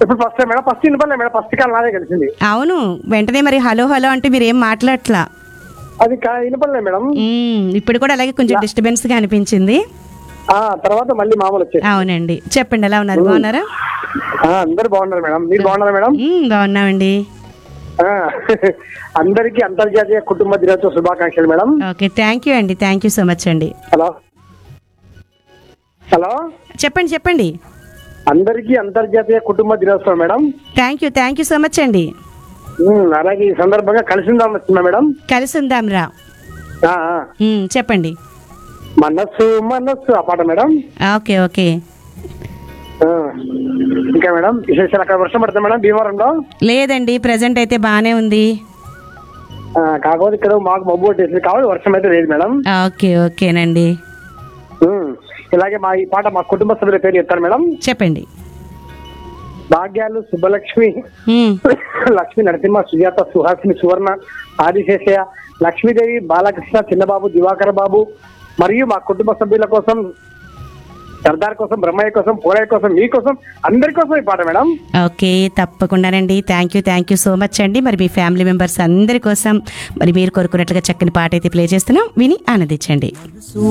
ఇప్పుడు first time madam first వినపడలే madam first call నాదే కలిసింది అవును వెంటనే మరి హలో హలో అంటే మీరు ఏం మాట్లాడట్లా అది కా- వినపడలే మేడం మ్మ్, ఇప్పుడు కూడా అలాగే కొంచెం డిస్టర్బెన్స్గా అనిపించింది ఆ తర్వాత మళ్ళీ మామూలు వచ్చేసి అవునండి చెప్పండి ఎలా ఉన్నారు బాగున్నారా ఆ, అందరు బాగున్నారు మేడం మీరు బాగున్నారా మేడం మ్మ్, బాగున్నామండి ఆ, అందరికీ అంతర్జాతీయ కుటుంబ దినోత్సవ శుభాకాంక్షలు మేడం ఓకే థ్యాంక్ యూ అండి థ్యాంక్ యూ సో మచ్ అండి హలో హలో చెప్పండి చెప్పండి అందరికీ అంతర్జాతీయ కుటుంబ దినోత్సవం madam thank you thank you so much అండి ఉమ్, అలాగే ఈ సందర్భంగా కలిసిందాం వచ్చిందా మేడం కలిసి ఉందాం రా ఆ, ఆ. మ్మ్, చెప్పండి మనస్సు మనస్సు ఆ పాట మేడం ఓకే ఓకే ఆ. ఇంకా మేడం విశేషాలు అక్కడ వర్షం పడుతుంది మేడం భీమవరంలో లేదండి ప్రజెంట్ అయితే బాగానే ఉంది ఆ, కాకపోతే ఇక్కడ మాకు మబ్బు కొట్టేసింది కాబట్టి వర్షం అయితే లేదు మేడం ఓకే ఓకేనండి ఉమ్, ఇలాగే మా ఈ పాట మా కుటుంబ సభ్యుల పేరు చెప్తారు మేడం చెప్పండి భాగ్యాలు సుబ్బలక్ష్మి మ్మ్, లక్ష్మి నరసింహ సుజాత సుహాసిని సువర్ణ ఆదిశేషయ్య లక్ష్మీదేవి బాలకృష్ణ చిన్నబాబు దివాకర్ బాబు మరియు మా కుటుంబ సభ్యుల కోసం సర్దార్ కోసం బ్రహ్మయ్య కోసం పోలయ్య కోసం మీకోసం అందరి కోసం ఈ పాట మేడం ఓకే తప్పకుండానండి thank you thank you so much అండి మరి మీ ఫ్యామిలీ మెంబర్స్ అందరి కోసం మరి మీరు కోరుకున్నట్లుగా చక్కని పాట అయితే ప్లే చేస్తున్నాం విని ఆనందించండి